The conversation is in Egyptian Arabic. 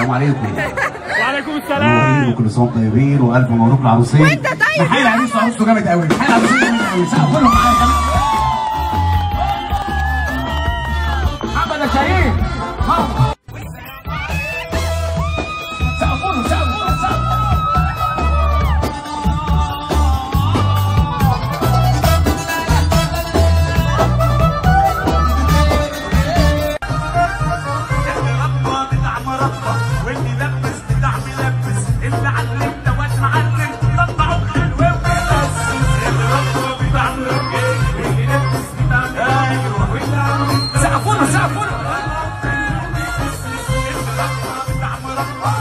السلام عليكم وعليكم منورين السلام وكل سنه وانتم طيبين والف مبروك للعروسين وانت طيب نحيي العريس وعروسته جامد قوي نحيي العروسين جامد قوي سقفوا لهم معايا كمان. محمد يا كريم محمد. سقفوا له سقفوا له سقفوا مربى بتاع مربى واللي لبس بتاع ملبس اللي علم ده واد معلم طلعوا حلو وبس المربى بتاع مربى واللي لبس بتاع ايوه واللي علم سقفوا له سقفوا له المربى بتاع مربى